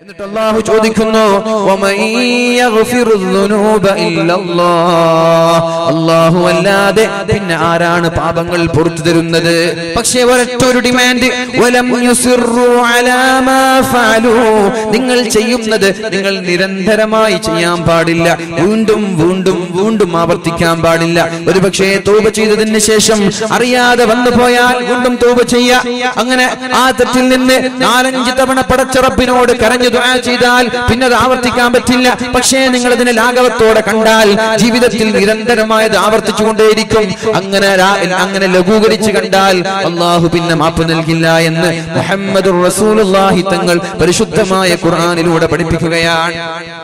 എന്നിട്ട് അള്ളാഹു ചോദിക്കുന്നു "വമൻ യഗ്ഫിറു ദുനൂബ ഇല്ലല്ലാഹ്?" അള്ളാഹു അല്ലാതെ പിന്നെ ആരാണ് പാപങ്ങൾ പുറത്തു തരുന്നത് പക്ഷേ ഒരൊറ്റ ഒരു ഡിമാൻഡ് വലം യുസിറു അലാ മാ ഫഅലു നിങ്ങൾ ചെയ്യുന്നത് നിങ്ങൾ നിരന്തരമായി ചെയ്യാൻ പാടില്ല വീണ്ടും വീണ്ടും വീണ്ടും ആവർത്തിക്കാൻ പാടില്ല ഒരുപക്ഷേ തൗബ ചെയ്തതിന് ശേഷം അറിയാതെ വന്നു പോയാൽ വീണ്ടും തൗബ ചെയ്യാ അങ്ങനെ ആ തെറ്റിൽ നിന്ന് നാലഞ്ച് തവണ പടച്ച റബ്ബിനോട് കരഞ്ഞു ദുആ ചെയ്താൽ പിന്നെ അത് ആവർത്തിക്കാൻ പറ്റില്ല പക്ഷേ നിങ്ങൾ അതിനെ ലാഘവത്തോടെ കണ്ടാൽ ജീവിതത്തിൽ നിരന്തരമായത് ആവർത്തിച്ചു കൊണ്ടേയിരിക്കും അങ്ങനെ രാ- അങ്ങനെ ലഘൂകരിച്ച് കണ്ടാൽ അള്ളാഹു പിന്നെ മാപ്പ് നൽകില്ല എന്ന് മുഹമ്മദ് റസൂലുള്ളാഹി തങ്ങൾ പരിശുദ്ധമായ ഖുർആനിലൂടെ പഠിപ്പിക്കുകയാണ്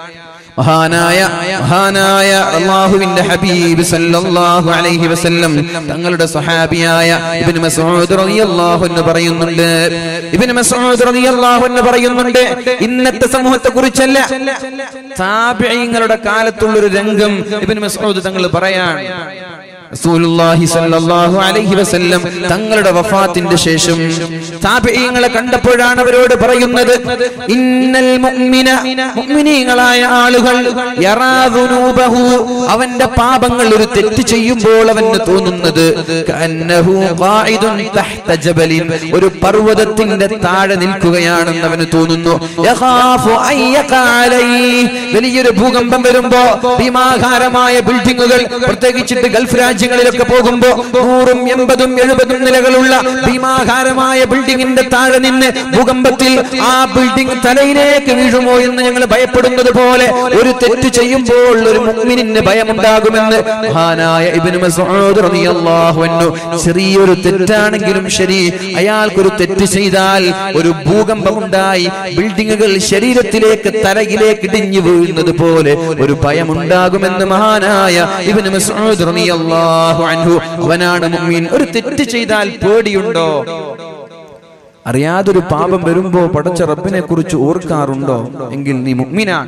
മഹാനായ മഹാനായ അള്ളാഹുവിന്റെ ഹബീബ് സല്ലല്ലാഹു അലൈഹി വസല്ലം തങ്ങളുടെ സ്വഹാബിയായ ഇബ്നു മസ്ഊദ് റളിയല്ലാഹു അൻഹു പറയുന്നുണ്ട് ഇബ്നു മസ്ഊദ് റളിയല്ലാഹു അൻഹു പറയുന്നുണ്ട് ഇന്നത്തെ സമൂഹത്തെ കുറിച്ചല്ല താബിഈങ്ങളുടെ കാലത്തുള്ള ഒരു രംഗം ഇബ്നു മസ്ഊദ് തങ്ങൾ പറയാണ് റസൂലുള്ളാഹി സ്വല്ലല്ലാഹു അലൈഹി വസല്ലം തങ്ങളുടെ വഫാത്തിന്റെ ശേഷം താബിഈങ്ങളെ കണ്ടപ്പോഴാണ് അവരോട് പറയുന്നത് ഇന്നൽ മുഅ്മിന മുഅ്മിനീങ്ങളായ ആളുകൾ യറാ ദുനൂബഹു അവന്റെ പാപങ്ങൾ ഒരു തെറ്റ് ചെയ്യുമ്പോൾ അവന് തോന്നുന്നത് കഅന്നഹു ഖായിദുൻ തഹ്ത ജബലിൻ ഒരു പർവ്വതത്തിന്റെ താഴെ നിൽക്കുകയാണെന്ന് അവന് തോന്നുന്നു യഖാഫു അൻ യഖഅ അലൈഹി വലിയൊരു ഭൂകമ്പം വരുമ്പോ ഭീമാകാരമായ ബിൽഡിങ്ങുകൾ പ്രത്യേകിച്ചിട്ട് ഗൾഫ് രാജ്യങ്ങളിലൊക്കെ പോകുമ്പോ നൂറും എൺപതും എഴുപതും നിലകളുള്ള ഭീമാകാരമായ ബിൽഡിങ്ങിന്റെ താഴെ നിന്ന് ഭൂകമ്പത്തിൽ ആ ബിൽഡിംഗ് തലയിലേക്ക് വീഴുമോ എന്ന് ഞങ്ങൾ ഭയപ്പെടുന്നത് പോലെ ഒരു തെറ്റ് ചെയ്യുമ്പോൾ ഒരു മുഅ്മിനിന് ഭയമുണ്ടാകുമെന്ന് മഹാനായ ഇബ്നു മസ്ഊദ് റളിയല്ലാഹു അൻഹു ചെറിയൊരു തെറ്റാണെങ്കിലും ശരി അയാൾക്കൊരു തെറ്റ് ചെയ്താൽ ഒരു ഭൂകമ്പമുണ്ടായി ബിൽഡിങ്ങുകൾ ശരീരത്തിലേക്ക് തലയിലേക്ക് ഇടിഞ്ഞു വീഴുന്നത് പോലെ ഒരു ഭയമുണ്ടാകുമെന്ന് മഹാനായ ഇബ്നു മസ്ഊദ് റളിയല്ലാഹു അൻഹു അവനാണ് മുഅ്മിൻ ഒരു തെറ്റ് ചെയ്താൽ പേടിയുണ്ടോ അറിയാതൊരു പാപം വരുമ്പോ പടച്ച റബ്ബിനെ കുറിച്ച് ഓർക്കാറുണ്ടോ എങ്കിൽ നീ മുഅ്മിനാ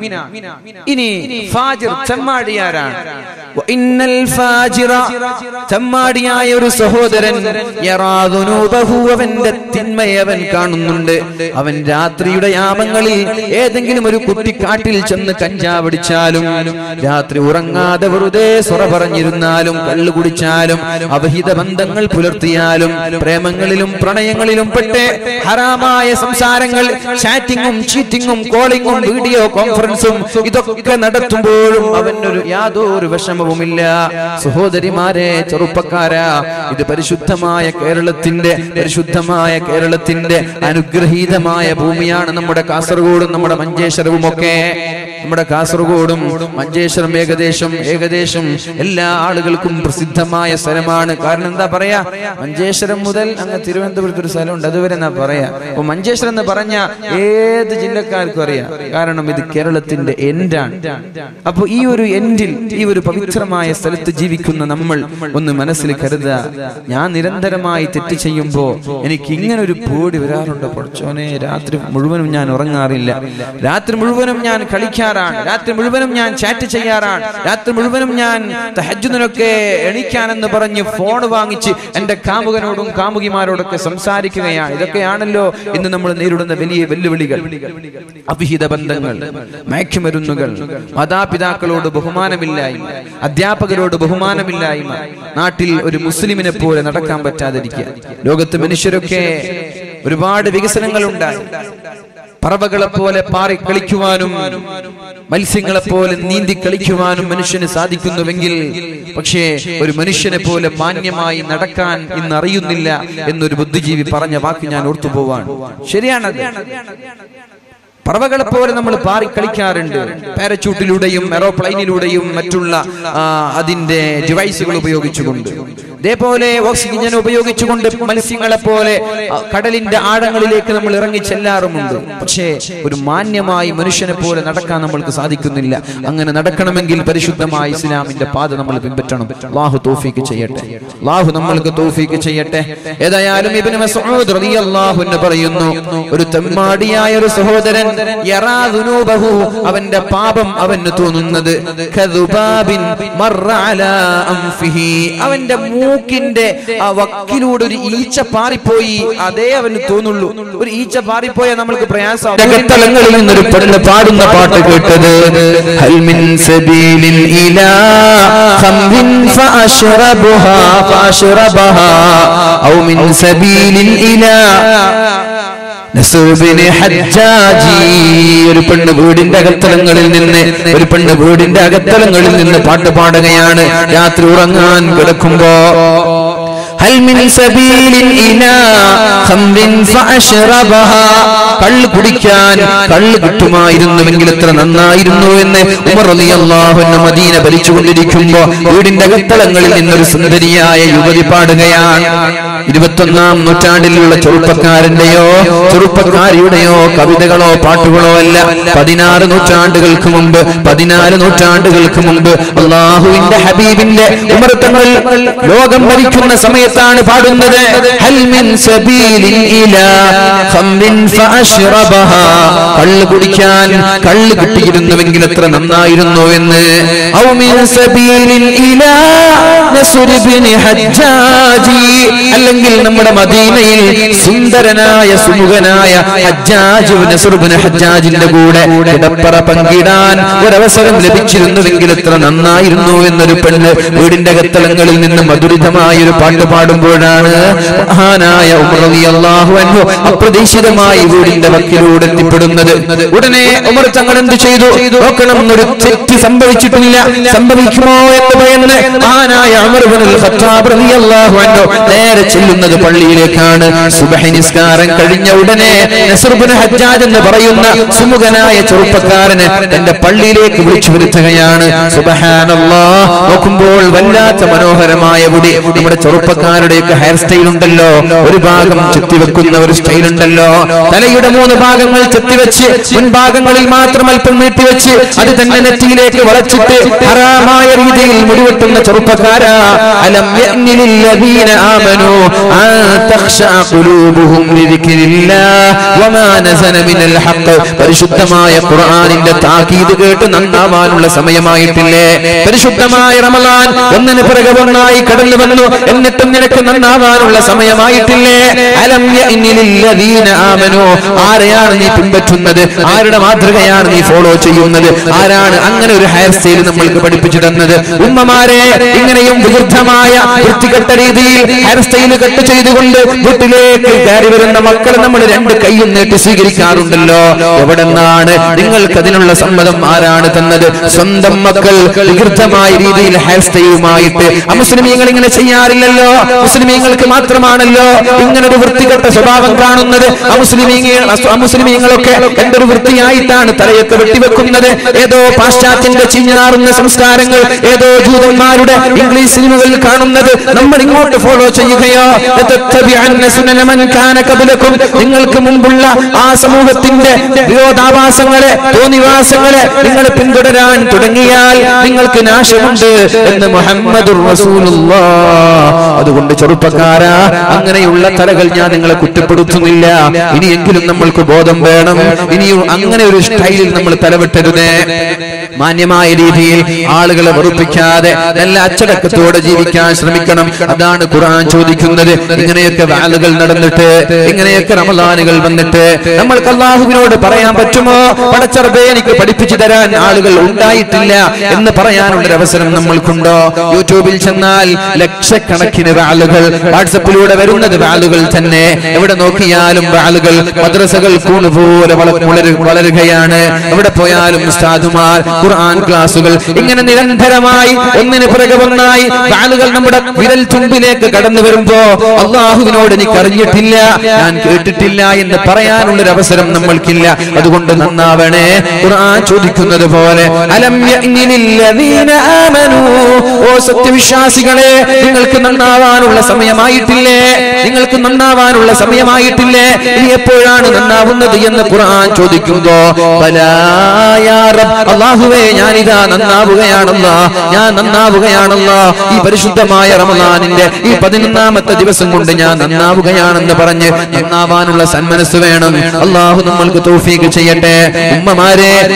ഇനി ഫാജിർ ചെമ്മാടിയാരാണ് വഇന്നൽ ഫാജിറ ചെമ്മാടിയായ ഒരു സഹോദരൻ യറാ ദുനൂബഹു അവന്റെ തിന്മയെ അവൻ കാണുന്നുണ്ട് അവൻ രാത്രിയുടെ യാമങ്ങളിൽ ഏതെങ്കിലും ഒരു കുട്ടിക്കാട്ടിൽ ചെന്ന് കഞ്ചാവടിച്ചാലും രാത്രി ഉറങ്ങാതെ വെറുതെ സ്വറ പറഞ്ഞിരുന്നാലും കള്ളു കുടിച്ചാലും അവഹിത ബന്ധങ്ങൾ പുലർത്തിയാലും പ്രേമങ്ങളിലും പ്രണയങ്ങളിലും പെട്ട് ഹറാമായ സംസാരങ്ങൾ ചാറ്റിങ്ങും ചീറ്റിങ്ങും കോളിങ്ങും വീഡിയോ കോൺഫറൻസും ഇതൊക്കെ നടത്തുമ്പോഴും അവനൊരു യാതൊരു വിഷമവുമില്ല സഹോദരിമാരെ ചെറുപ്പക്കാരാ ഇത് പരിശുദ്ധമായ കേരളത്തിന്റെ പരിശുദ്ധമായ കേരളത്തിന്റെ അനുഗ്രഹീതമായ ഭൂമിയാണ് നമ്മുടെ കാസർഗോഡും നമ്മുടെ മഞ്ചേശ്വരവും ഒക്കെ നമ്മുടെ കാസർഗോഡും മഞ്ചേശ്വരം ഏകദേശം ഏകദേശം എല്ലാ ആളുകൾക്കും പ്രസിദ്ധമായ സ്ഥലമാണ് കാരണം എന്താ പറയാ മഞ്ചേശ്വരം മുതൽ അങ്ങ് തിരുവനന്തപുരത്ത് ഒരു സ്ഥലമുണ്ട് അതുവരെ എന്നാ പറയാ അപ്പൊ മഞ്ചേശ്വരം എന്ന് പറഞ്ഞ ഏത് ജില്ലക്കാർക്കും അറിയാം കാരണം ഇത് കേരളത്തിന്റെ എൻഡാണ് അപ്പൊ ഈ ഒരു എൻഡിൽ ഈ ഒരു പവിത്രമായ സ്ഥലത്ത് ജീവിക്കുന്ന നമ്മൾ ഒന്ന് മനസ്സിൽ കരുതുക ഞാൻ നിരന്തരമായി തെറ്റ് ചെയ്യുമ്പോ എനിക്ക് ഇങ്ങനെ ഒരു പേടി വരാറുണ്ട് പൊടച്ചോനെ രാത്രി മുഴുവനും ഞാൻ ഉറങ്ങാറില്ല രാത്രി മുഴുവനും ഞാൻ കളിക്കാറാണ് രാത്രി മുഴുവനും ഞാൻ ചാറ്റ് ചെയ്യാറാണ് രാത്രി മുഴുവനും ഞാൻ തഹജുദിനൊക്കെ എണിക്കാനെന്ന് പറഞ്ഞ് ഫോൺ വാങ്ങിച്ച് എന്റെ കാമുകനോടും കാമുകിമാരോടൊക്കെ സംസാരിക്കുകയാണ് ഇതൊക്കെയാണല്ലോ ഇന്ന് നമ്മൾ നേരിടുന്ന വലിയ വെല്ലുവിളികൾ അവിഹിത ബന്ധങ്ങൾ മയക്കുമരുന്നുകൾ മാതാപിതാക്കളോട് ബഹുമാനമില്ലായ്മ അധ്യാപകരോട് ബഹുമാനമില്ലായ്മ നാട്ടിൽ ഒരു മുസ്ലിമിനെ പോലെ നടക്കാൻ പറ്റാതിരിക്കുക ലോകത്ത് മനുഷ്യരൊക്കെ ഒരുപാട് വികസനങ്ങൾ ഉണ്ടായി പറവകളെ പോലെ പാറി കളിക്കുവാനും മത്സ്യങ്ങളെ പോലെ നീന്തി കളിക്കുവാനും മനുഷ്യന് സാധിക്കുന്നുവെങ്കിൽ പക്ഷേ ഒരു മനുഷ്യനെ പോലെ മാന്യമായി നടക്കാൻ ഇന്ന് അറിയുന്നില്ല എന്നൊരു ബുദ്ധിജീവി പറഞ്ഞ വാക്ക് ഞാൻ ഓർത്തുപോവാൻ ശരിയാണത് പറവകളെ പോലെ നമ്മൾ പാറി കളിക്കാറുണ്ട് പാരച്യൂട്ടിലൂടെയും എറോപ്ലൈനിലൂടെയും മറ്റുള്ള ആ, അതിന്റെ ഡിവൈസുകൾ ഉപയോഗിച്ചുകൊണ്ട് ഇതേപോലെ ഓക്സിജൻ ഉപയോഗിച്ചുകൊണ്ട് മത്സ്യങ്ങളെ പോലെ ആ, കടലിന്റെ ആഴങ്ങളിലേക്ക് നമ്മൾ ഇറങ്ങി ചെല്ലാറുമുണ്ട് പക്ഷേ ഒരു മാന്യമായി മനുഷ്യനെ പോലെ നടക്കാൻ നമ്മൾക്ക് സാധിക്കുന്നില്ല അങ്ങനെ നടക്കണമെങ്കിൽ പരിശുദ്ധമായ ഇസ്ലാമിന്റെ പാത നമ്മൾ പിൻപറ്റണം അള്ളാഹു തോഫീക്ക് ചെയ്യട്ടെ അള്ളാഹു നമ്മൾക്ക് തോഫീക്ക് ചെയ്യട്ടെ ഏതായാലും ഇബ്നു മസ്ഊദ് റളിയല്ലാഹു അൻഹു പറയുന്നു ഒരു തെമ്മാടിയായ ഒരു സഹോദരൻ യറാ ദുനൂബഹു അവന്റെ പാപം അവന് തോന്നുന്നത് കദുബാബിൻ മർറ അലാ അൻഫിഹി അവന്റെ മൂക്കിന്റെ ആ വക്കിലൂടെ ഒരു ഈച്ച പാറിപ്പോയി അതേ അവന് തോന്നുള്ളൂ ഒരു ഈച്ച പാറിപ്പോയാൽ നമ്മൾക്ക് പ്രയാസം അകത്തലങ്ങളിൽ നിന്നൊരു പെണ്ണ് പാടുന്ന പാട്ട് കേട്ടത് ഹൽ മിൻ സബീലിൻ ഇലാ ഖംറിൻ ഫഅശ്റബുഹാ ഫഅശ്റബഹാ ഔ മിൻ സബീലിൻ ഇലാ നസുബിന് ഹജ്ജാജി ഒരു പെണ്ണ് വീടിന്റെ അകത്തലങ്ങളിൽ നിന്ന് ഒരു പെണ്ണ് വീടിന്റെ അകത്തലങ്ങളിൽ നിന്ന് പാട്ട് പാടുകയാണ് രാത്രി ഉറങ്ങാൻ കിടക്കുമ്പോ ഹൽ മിൻ സബീലിൻ ഇലാ ഖംറിൻ ഫഅശ്റബഹാ കള്ള് കുടിക്കാൻ കള്ള് കിട്ടുമായിരുന്നുവെങ്കിൽ എത്ര നന്നായിരുന്നു എന്ന് ഉമർ റളിയല്ലാഹു അൻഹു മദീന ഭരിച്ചുകൊണ്ടിരിക്കുമ്പോ വീടിന്റെ അകത്തളങ്ങളിൽ നിന്നൊരു സുന്ദരിയായ യുവതി പാടുകയാണ് ഇരുപത്തൊന്നാം നൂറ്റാണ്ടിലുള്ള ചെറുപ്പക്കാരന്റെയോ ചെറുപ്പക്കാരിയുടെയോ കവിതകളോ പാട്ടുകളോ അല്ല പതിനാറ് നൂറ്റാണ്ടുകൾക്ക് മുമ്പ് പതിനാല് നൂറ്റാണ്ടുകൾക്ക് മുമ്പ് അള്ളാഹുവിന്റെ ഹബീബിന്റെ ഉമർത്തങ്ങൾ ലോകം ഭരിക്കുന്ന സമയത്താണ് പാടുന്നത് ഹൽ മിൻ സബീലിൻ ഇലാ ഖംറിൻ ഫഅശ്റബഹാ കള്ള് കുടിക്കാൻ കള്ള് കിട്ടിയിരുന്നുവെങ്കിൽ എത്ര നന്നായിരുന്നു എന്ന് ഔ മിൻ സബീലിൻ ഇലാ നസ്ർ ഇബ്നു ഹജ്ജാജി അല്ലെങ്കിൽ നമ്മുടെ മദീനയിൽ സുന്ദരനായ സുമുഖനായ ഹജ്ജാജ് നസ്ർ ഇബ്നു ഹജ്ജാജിന്റെ കൂടെ കിടപ്പറ പങ്കിടാൻ ഒരവസരം ലഭിച്ചിരുന്നുവെങ്കിൽ എത്ര നന്നായിരുന്നു എന്നൊരു പെണ്ണ് വീടിന്റെ അകത്തളങ്ങളിൽ നിന്ന് മധുരിതമായ ഒരു പാട്ട് പാടുമ്പോഴാണ് മഹാനായ ഉമർ റളിയല്ലാഹു അൻഹു അപ്രതീക്ഷിതമായി വീടിന്റെ വക്കിലൂടെ എത്തിപ്പെടുന്നത് ഉടനെ ഉമർ തങ്ങൾ എന്ത് ചെയ്തു നോക്കണം ഒരു തെറ്റ് സംഭവിച്ചിട്ടില്ല സംഭവിക്കുമോ എന്ന് ഭയന്ന് മഹാനായ ഉമർ ഇബ്നുൽ ഖത്താബ് റളിയല്ലാഹു അൻഹു നേരെ ചെല്ലുന്നത് പള്ളിയിലേക്കാണ് സുബഹി നിസ്കാരം കഴിഞ്ഞ ഉടനെ നസ്ർ ഇബ്നു ഹജ്ജാജ് എന്ന് പറയുന്ന സുമുഖനായ ചെറുപ്പക്കാരന് തന്റെ പള്ളിയിലേക്ക് വിളിച്ചു വരുത്തുകയാണ് സുബ്ഹാനല്ലാഹ് നോക്കുമ്പോൾ വല്ലാത്ത മനോഹരമായ മുടി നമ്മുടെ ചെറുപ്പക്കാരുടെയൊക്കെ ഹെയർ സ്റ്റൈൽ ഉണ്ടല്ലോ ഒരു ഭാഗം ചെത്തിവെക്കുന്ന ഒരു സ്റ്റൈൽ ഉണ്ടല്ലോ തലയുടെ മൂന്ന് ഭാഗങ്ങൾ ചെത്തിവെച്ച് മുൻഭാഗങ്ങളിൽ മാത്രം അല്പം നീട്ടിവെച്ച് അത് തന്നെ നെറ്റിയിലേക്ക് വളച്ചിട്ട് ഹറാമായ രീതിയിൽ മുടിവെട്ടുന്ന ചെറുപ്പക്കാരാ അലം യഅ്നിലില്ലദീന ആമനു അൻ തഖ്ശഅ ഖുലൂബുഹും ലിദിക്രില്ലാഹ് വമാ നസല മിനൽ ഹഖ് പരിശുദ്ധമായ ഖുർആനിന്റെ താക്കീത് കേട്ട് നന്നാവാനുള്ള സമയമായിട്ടില്ലേ പരിശുദ്ധമായ റമളാൻ ഒന്നിന് പിറകെ ഒന്നായി കടന്നു വന്നു എന്നിട്ടും നിനക്ക് നന്നാവാനുള്ള സമയമായിട്ടില്ലേ അലം യഅ്നിലില്ലദീന ആമനു ആരെയാണ് നീ പിൻപറ്റുന്നത് ആരുടെ മാതൃകയാണ് നീ ഫോളോ ചെയ്യുന്നത് ആരാണ് അങ്ങനെ ഒരു ഹെയർ സ്റ്റൈൽ നമ്മൾക്ക് പഠിപ്പിച്ചു തന്നത് ഉമ്മമാരെ ഇങ്ങനെയും വിരുദ്ധമായ വൃത്തികെട്ട രീതിയിൽ ഹെയർ സ്റ്റൈൽ കട്ട് ചെയ്തുകൊണ്ട് വീട്ടിലേക്ക് കയറി വരുന്ന മക്കൾ നമ്മൾ രണ്ട് കൈയും നീട്ടി സ്വീകരിക്കാറുണ്ടല്ലോ എവിടെ നിന്നാണ് നിങ്ങൾക്ക് അതിനുള്ള സമ്മതം ആരാണ് തന്നത് സ്വന്തം മക്കൾ വികൃതമായ രീതിയിൽ ഹെയർ സ്റ്റൈലുമായിട്ട് അമുസ്ലിമീങ്ങൾ ഇങ്ങനെ ചെയ്യാറില്ലല്ലോ മുസ്ലിമീങ്ങൾക്ക് മാത്രമാണല്ലോ ഇങ്ങനെ ഒരു വൃത്തികെട്ട സ്വഭാവം കാണുന്നത് അമുസ്ലിമീങ്ങൾ അമുസ്ലിമീങ്ങളൊക്കെ എന്തൊരു വൃത്തിയായിട്ടാണ് തലയൊക്കെ വെട്ടിവെക്കുന്നത് ഏതോ പാശ്ചാത്യന്റെ ചിഞ്ഞാറുന്ന സംസ്കാരങ്ങൾ ഏതോ ജൂതന്മാരുടെ ഇംഗ്ലീഷ് സിനിമകളിൽ കാണുന്നത് നമ്മൾ ഇങ്ങോട്ട് ഫോളോ ചെയ്യുകയോ ലതത്തബിഅന്ന സുനന മൻ കാന ഖബലക്കും നിങ്ങൾക്ക് മുമ്പുള്ള ആ സമൂഹത്തിന്റെ വിരോധാഭാസങ്ങളെ തോന്നിവാസങ്ങളെ നിങ്ങൾ പിന്തുടരാൻ തുടങ്ങിയാൽ നിങ്ങൾക്ക് നാശമുണ്ട് എന്ന് മുഹമ്മദുർ റസൂലുള്ളാഹ് അതുകൊണ്ട് ചെറുപ്പക്കാരാ അങ്ങനെയുള്ള തലകൾ ഞാൻ നിങ്ങളെ കുറ്റപ്പെടുത്തുന്നില്ല ഇനിയെങ്കിലും നമ്മൾക്ക് ബോധം വേണം ഇനിയും അങ്ങനെ ഒരു സ്റ്റൈലിൽ നമ്മൾ തലവിട്ടരുതേ മാന്യമായ രീതിയിൽ ആളുകളെ വെറുപ്പിക്കാതെ നല്ല അച്ചടക്കത്തോടെ ജീവിക്കാൻ ശ്രമിക്കണം അതാണ് ഖുർആൻ ചോദിക്കുന്നത് ഇങ്ങനെയൊക്കെ വാലുകൾ നടന്നിട്ട് ഇങ്ങനെയൊക്കെ റമലാനുകൾ വന്നിട്ട് നമ്മൾക്ക് അള്ളാഹുവിനോട് പറയാൻ പറ്റുമോ പടച്ചറബേ എനിക്ക് പഠിപ്പിച്ചു തരാൻ ആളുകൾ ഉണ്ടായിട്ടില്ല എന്ന് പറയാനുള്ള ഒരു അവസരം നമ്മൾക്കുണ്ടോ യൂട്യൂബിൽ ചെന്നാൽ ലക്ഷക്കണക്കിന് വാലുകൾ വാട്സപ്പിലൂടെ വരുന്നത് വാലുകൾ തന്നെ എവിടെ നോക്കിയാലും വാലുകൾ മദ്രസകൾ കൂണുപോലെ വള- വളരു- വളരുകയാണ് എവിടെ പോയാലും ഉസ്താദുമാർ ഖുർആൻ ക്ലാസുകൾ ഇങ്ങനെ നിരന്തരമായി ഒന്നിന് പിറകെ ഒന്നായി വാലുകൾ നമ്മുടെ വിരൽ തുമ്പിലേക്ക് കടന്നു വരുമ്പോ അള്ളാഹുവിനോട് എനിക്ക് അറിഞ്ഞിട്ടില്ല ഞാൻ കേട്ടിട്ടില്ല എന്ന് പറയാനുള്ള ഒരു അവസരം നമ്മൾക്കില്ല അതുകൊണ്ട് നന്നാവണേ ഖുർആൻ ചോദിക്കുന്നത് പോലെ അലം യഅ്നിലില്ലദീന ആമനൂ ഓ സത്യവിശ്വാസികളെ നിങ്ങൾക്ക് നന്നാവാനുള്ള സമയമായിട്ടില്ലേ നിങ്ങൾക്ക് നന്നാവാനുള്ള സമയമായിട്ടില്ലേ ഇനി എപ്പോഴാണ് നന്നാവുന്നത് എന്ന് ഖുർആൻ ചോദിക്കുമ്പോ ബലാ യാ റബ്ബ് അല്ലാഹുവേ ഞാനിതാ നന്നാവുകയാണല്ലോ ഞാൻ നന്നാവുകയാണല്ലോ ഈ പരിശുദ്ധമായ റമദാനിന്റെ ഈ പതിനൊന്നാമത്തെ ദിവസം കൊണ്ട് ഞാൻ നന്നാവുകയാണെന്ന് പറഞ്ഞ് നന്നാവാനുള്ള സന്മനസ് വേണം അള്ളാഹു നമ്മൾക്ക് തൗഫീക്ക് ചെയ്യട്ടെ ഉമ്മമാരെ ചെറുപ്പ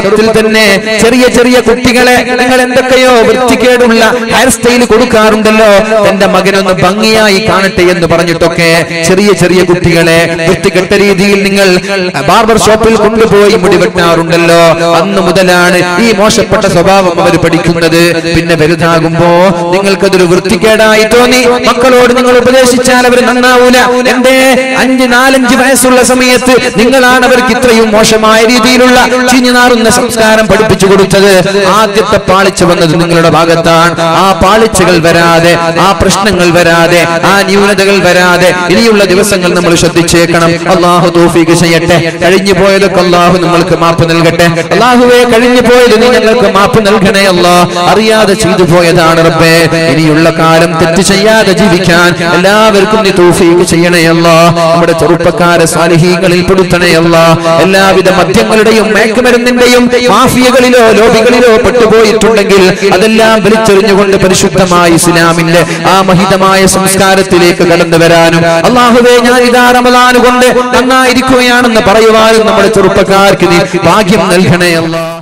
ചെറുപ്പത്തിൽ തന്നെ ചെറിയ ചെറിയ കുട്ടികളെ നിങ്ങൾ എന്തൊക്കെയോ വൃത്തികേടുള്ള ഹെയർ സ്റ്റൈൽ കൊടുക്കാറുണ്ടല്ലോ തന്റെ മകനൊന്ന് ഭംഗിയായി കാണട്ടെ എന്ന് പറഞ്ഞിട്ടൊക്കെ ചെറിയ ചെറിയ കുട്ടികളെ വൃത്തികെട്ട രീതിയിൽ നിങ്ങൾ ബാർബർ ഷോപ്പിൽ കൊണ്ടുപോയി മുടി വെട്ടാറുണ്ടല്ലോ അന്ന് മുതലാണ് ഈ മോശപ്പെട്ട സ്വഭാവം അവർ പഠിക്കുന്നത് പിന്നെ വലുതാകുമ്പോ നിങ്ങൾക്കതൊരു വൃത്തികേടായി തോന്നി മക്കളോട് നിങ്ങൾ ഉപദേശിച്ചാൽ അവർ നന്നാവൂല എന്തേ അഞ്ച് നാലഞ്ച് വയസ്സുള്ള സമയത്ത് നിങ്ങളാണ് അവർക്ക് ഇത്രയും മോശമായ രീതിയിലുള്ള ചീഞ്ഞു നാറുന്ന സംസ്കാരം പഠിപ്പിച്ചു കൊടുത്തത് ആദ്യത്തെ പാളിച്ച വന്നത് നിങ്ങളുടെ ഭാഗത്താണ് ആ പാളിച്ചകൾ വരാതെ ആ പ്രശ്നങ്ങൾ വരാതെ ആ ന്യൂനതകൾ വരാതെ ഇനിയുള്ള ദിവസങ്ങൾ നമ്മൾ ശ്രദ്ധിച്ചേക്കണം അള്ളാഹു തോഫീക്ക് ചെയ്യട്ടെ കഴിഞ്ഞു പോയതൊക്കെ അള്ളാഹു നമ്മൾക്ക് മാപ്പ് നൽകട്ടെ അള്ളാഹുവെ കഴിഞ്ഞു പോയത് നീ ഞങ്ങൾക്ക് മാപ്പ് നൽകണേ അല്ലാ അറിയാതെ ചെയ്തു പോയതാണ് റബ്ബേ ഇനിയുള്ള കാലം തെറ്റ് ചെയ്യാതെ ജീവിക്കാൻ എല്ലാവർക്കും നീ തോഫീക്ക് ചെയ്യണേ അല്ലാ നമ്മുടെ ചെറുപ്പക്കാരെ സ്വാലിഹീങ്ങളിൽ പെടുത്തണേ അല്ലാ എല്ലാവിധ മദ്യങ്ങളുടെയും മയക്കുമരുന്നിന്റെയും മാഫിയകളിലോ ലോബികളിലോ പെട്ടുപോയിട്ടുണ്ടെങ്കിൽ അതെല്ലാം വലിച്ചെറിഞ്ഞുകൊണ്ട് പരിശുദ്ധമായ ഇസ്ലാമിന്റെ ആ മഹിതമായ സംസ്കാരത്തിലേക്ക് കടന്നു വരാനും അള്ളാഹുവേ ഞാൻ ഇതാ റമദാൻ കൊണ്ട് നന്നായിരിക്കുകയാണെന്ന് പറയുവാനും നമ്മുടെ ചെറുപ്പക്കാർക്ക് നീ ഭാഗ്യം നൽകണേ അല്ലാ